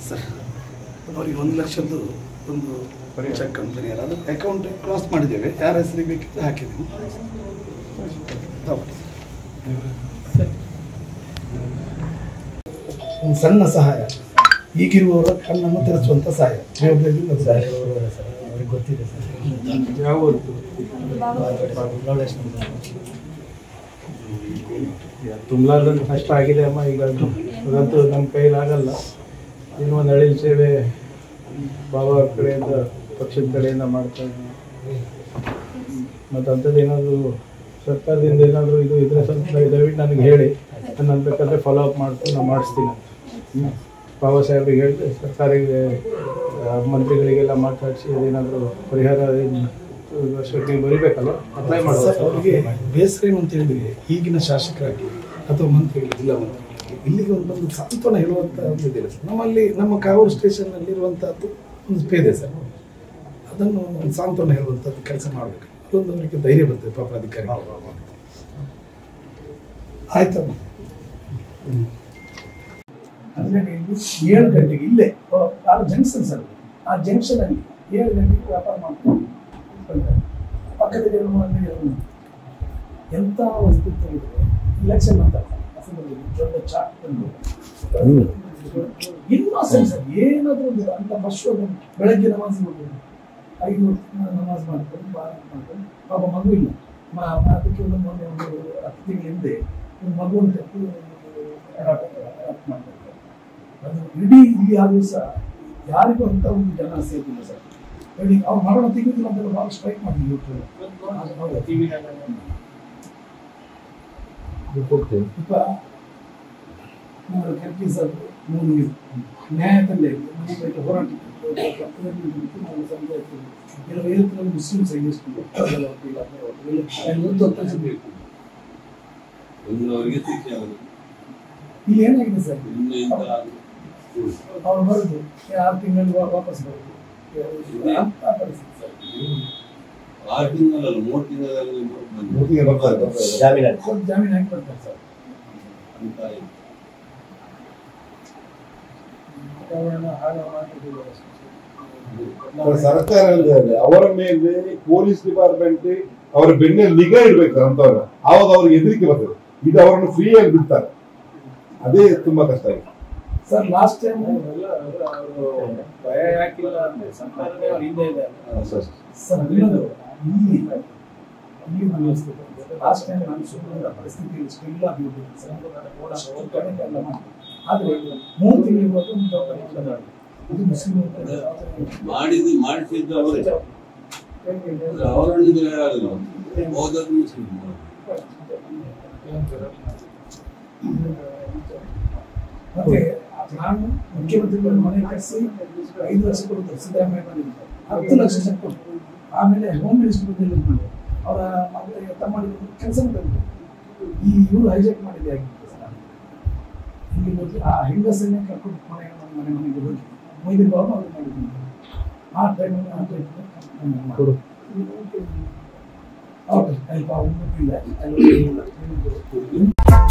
Sir ಅವರಿಗೆ ಒಂದು ಲಕ್ಷದ್ದು ಒಂದು ಚೆಕ್ ಕಂಪನಿ ಅದು ಅಕೌಂಟ್ ಕ್ಲಾಸ್ ಮಾಡಿದ್ದೇವೆ ಯಾರ ಹೆಸರಿಗೆ ಬೇಕಿದ್ರೆ ಹಾಕಿದ್ದೀವಿ ತಗೊಳ್ಳಿ ಒಂದು ಸಣ್ಣ ಸಹಾಯ ಈಗಿರುವವರ ಕಣ್ಣನ್ನು ತೆರೆಸುವಂಥ ಸಹಾಯ ಜವಾಬ್ದಾರಿಯಿಂದ ಅದು ಸಹಾಯ. ಅವ್ರಿಗೆ ಗೊತ್ತಿದೆ ಸರ್ ಯಾವ ತುಂಬಲಾರ್ದಂತ ಕಷ್ಟ ಆಗಿದೆ ಅಮ್ಮ ಈಗ ಅದಂತೂ ನಮ್ಮ ಕೈಲಾಗಲ್ಲ ಇನ್ನೂ ಒಂದು ಅಳಿಲ್ ಸೇವೆ ಬಾಬಾ ಅವ್ರ ಕಡೆಯಿಂದ ಪಕ್ಷದ ಕಡೆಯಿಂದ ಮಾಡ್ತಾ ಇದ್ದೀವಿ ಮತ್ತು ಅಂಥದ್ದು ಏನಾದರೂ ಸರ್ಕಾರದಿಂದ ಏನಾದರೂ ಇದು ಇದ್ರೆ ಸ್ವಲ್ಪ ದಯವಿಟ್ಟು ನನಗೆ ಹೇಳಿ ನಾನು ಬೇಕಾದ್ರೆ ಫಾಲೋ ಅಪ್ ಮಾಡ್ಕೊಂಡು ನಾನು ಮಾಡಿಸ್ತೀನಿ ಹ್ಮ್. ಬಾಬಾ ಸಾಹೇಬ್ರಿಗೆ ಹೇಳಿ ಸರ್ಕಾರಿಗೆ ಆ, ಮಂತ್ರಿಗಳಿಗೆಲ್ಲ ಮಾತಾಡಿಸಿ ಅದೇನಾದರೂ ಪರಿಹಾರ ಏನು ವರ್ಷಕ್ಕೆ ಬರಿಬೇಕಲ್ಲ ಅಪ್ಲೈ ಸರ್, ಮಾಡ್ಬೋದು ಅವರಿಗೆ ಬೇಸರ ಏನು ಅಂತ ಹೇಳಿದ್ರೆ ಈಗಿನ ಶಾಸಕರಾಗಿ ಅಥವಾ ಮಂತ್ರಿಗಳು ಜಿಲ್ಲಾ ಮಂತ್ರಿಗಳಿಗೆ ಇಲ್ಲಿಗೆ ಒಂದು ಒಂದು ಸಾಂತ್ವನ ಹೇಳುವಂಥ ಒಂದು ಇದಿದೆ ಸರ್ ನಮ್ಮಲ್ಲಿ ನಮ್ಮ ಕಾವೂರು ಸ್ಟೇಷನ್ನಲ್ಲಿರುವಂಥದ್ದು ಒಂದು ಸ್ಪೇದೆ ಸರ್ ಅದನ್ನು ಒಂದು ಸಾಂತ್ವನ ಹೇಳುವಂಥದ್ದು ಕೆಲಸ ಮಾಡಬೇಕು ಅದೊಂದು ಅವರಿಗೆ ಧೈರ್ಯ ಬರ್ತದೆ ಪಾಪ ಅಧಿಕಾರಿ ಆಯ್ತಮ್ಮ ಹನ್ನೆರಡು ಏಳು ಗಂಟೆಗೆ ಇಲ್ಲೇ ಆ ಜಂಕ್ಷನ್ ಸರ್ ಆ ಜಂಕ್ಷನ್ ಅಲ್ಲಿ ಏಳು ಗಂಟೆಗೆ ವ್ಯಾಪಾರ ಮಾಡ್ಕೊಂಡು ಬಂದೆ. ಪಕ್ಕದಲ್ಲಿ ಎರಡು ಮೂರು ಅಂಗಡಿಗಳು ಉಂಟು. ಎಂತ ವಸ್ತು ತೆಗೆದ್ರೆ ಇಲೆಕ್ಷನ್ ಅಂತ ಅಸೆಂಬ್ಲಿ ದೊಡ್ಡ ಚಾಟ್ ತಂದು ಇನ್ನೋಸೆಂಟ್ ಸರ್ ಏನಾದ್ರೂ ಒಂದು ಅಂತ ಬಸ್ ಬೆಳಗ್ಗೆ ನಮಾಜ್ ಹೋಗೋದು ಐದು ಹೊತ್ತು ನಮಾಜ್ ಮಾಡ್ಕೊಂಡು ಬಾರಿ ಮಾಡ್ಕೊಂಡು ಪಾಪ ಮಗು ಇಲ್ಲ ಮ- ಮ- ಅದಕ್ಕೆ ಒಂದು ಮೊನ್ನೆ ಒಂದು ಹತ್ತು ತಿಂಗಳ ಹಿಂದೆ ಒಂದು ಮಗು ತೆಗೆದು ಅಡಾಪ್ಟ್ ಮಾಡ್ತಾರೆ ಅದು ಇಡೀ ಇಲ್ಲಿ ಆ ದಿವಸ ಯಾರಿಗೂ ಅಂತ ಒಂದು ಜನ ಸೇರಿಲ್ಲ ಸರ್ ಹೇಳಿ ಅವ್ರು ಮರಣ ತೆಗೆದಿಲ್ಲ ಅಂತ ಭಾಳ ಸ್ಟ್ರೈಕ್ ಮಾಡಿದ್ವಿ ಇಪ್ಪ ಮೂರು ಕೆಂಪಿ ಸರ್ ಮೂರು ಇದು ನ್ಯಾಯ ತಂದೆ ನಮ್ಮ ಹೋರಾಟ ಪಕ್ಕದಲ್ಲಿ ನಿಂತು ನಾವು ಸಮುದಾಯಕ್ಕೆ ಕೆಲವು ಏರುತ್ತಲ್ಲಿ ಮುಸ್ಲಿಂ ಸೈನಿಕರು ಅವರಿಗೆ ಶಿಕ್ಷೆ ಆಗುತ್ತೆ ಇಲ್ಲಿ ಏನಾಗಿದೆ ಸರ್ ಇನ್ನು ಇಂಥ ಅವ್ರು ಬರೋದು ಆರು ತಿಂಗಳಲ್ಲಿ ವಾ- ವಾಪಸ್ ಬರೋದು ಅಂತ ಪರಿಸ್ಥಿತಿ ಸರ್ ಆರು ತಿಂಗಳಲ್ಲ ಮೂರು ತಿಂಗಳಲ್ಲಿ ಬಂದು ಮೂತಿಗೆ ಬರ್ತಾರೆ ಬರ್ತಾರೆ. ಜಾಮೀನು ಕೊಟ್ಟು ಜಾಮೀನು ಹಾಕಿ ಬರ್ತಾರೆ ಸರ್ ಅಂತ ಆಯ್ತು. ವಾತಾವರಣ ಹಾಳು ಮಾಡಿದ್ದೀವಿ ಅಷ್ಟೇ. ಅವರ ಸರ್ಕಾರ ಅಂದ್ರೆ ಅವರ ಮೇಲೆ ಪೊಲೀಸ್ ಡಿಪಾರ್ಟ್ಮೆಂಟ್ ಅವರ ಬೆನ್ನಲ್ಲಿ ನಿಗಾ ಇಡ್ಬೇಕು ಸರ್ ಅಂತವ್ರ ಆವಾಗ ಅವ್ರಿಗೆ ಹೆದರಿಕೆ ಬರ್ತದೆ ಇದು ಅವರನ್ನು ಫ್ರೀಯಾಗಿ ಬಿಡ್ತಾರೆ ಅದೇ ತುಂಬಾ ಕಷ್ಟ ಆಗಿದೆ ಸರ್ ಲಾಸ್ಟ್ ಟೈಮ್ ಭಯ ಯಾಕಿಲ್ಲ ಅಂದ್ರೆ ಸರ್ಕಾರನೇ ಅವ್ರ ಹಿಂದೆ ಇದೆ ಸರ್ ಇನ್ನೊಂದು ಇಲ್ಲಿ ಇಲ್ಲಿ ಒಂದು ವ್ಯವಸ್ಥೆ ಲಾಸ್ಟ್ ಟೈಮ್ ನಾನು ಸುಮ್ಮನೆ ಪರಿಸ್ಥಿತಿ ಇಷ್ಟೆಲ್ಲ ಅಭಿವೃದ್ಧಿ ಸರ್ ಅಷ್ಟು ಕಡೆ ಎಲ್ಲ ಮಾಡಿದೆ ಆದರೆ ಮೂರು ತಿಂಗಳಿಗೆ ಹೋದ್ರೆ ಒಂದು ಜವಾಬ್ದಾರಿ ಇಲ್ಲ. ಇದು ಮುಸ್ಲಿಂ ಮಾಡಿದ್ದು ಮಾಡಿಸಿದ್ದು ಅವರೇ ಅವರನ್ನು ಹೇಳಲ್ಲ ಹೋದದ್ದು ಮುಸ್ಲಿಂ ಮತ್ತೆ ನಾನು ಮುಖ್ಯಮಂತ್ರಿಗಳ ಮನೆ ಕಳಿಸಿ ಐದು ಲಕ್ಷ ಕೊಡ್ತಾರೆ ಸಿದ್ದರಾಮಯ್ಯ ಬಂದಿದ್ದು ಹತ್ತು ಲಕ್ಷ ಚೆಕ್ ಕೊಟ್ಟು ಆಮೇಲೆ ಹೋಮ್ ಮಿನಿಸ್ಟರ್ ಬಂದಿಲ್ಲ ಮಾಡಿ ಅವರ ಮತ್ತೆ ತಮ್ಮ ಕೆಲಸ ಮಾಡಿದ್ರು ಈ ಇವರು ಹೈಜಾಕ್ ಮಾಡಿದೆ ಆಗಿತ್ತು ಸರ್ ಇಲ್ಲಿ ಮೊದಲು ಆ ಹೆಂಗಸನ್ನೇ ಕರ್ಕೊಂಡು ಮನೆ ಮನೆ ಮನೆಗೆ ಹೋಗಿ ಮೊಯ್ದು ಬಾಬು ಅವ್ರು ಮಾಡಿದ್ರು ಆ ಟೈಮಲ್ಲಿ ಆ ಟೈಮಲ್ಲಿ ಕೊಡು ಓಕೆ ಅಲ್ಲಿ ಪಾಪ ಇಲ್ಲ ಅಲ್ಲಿ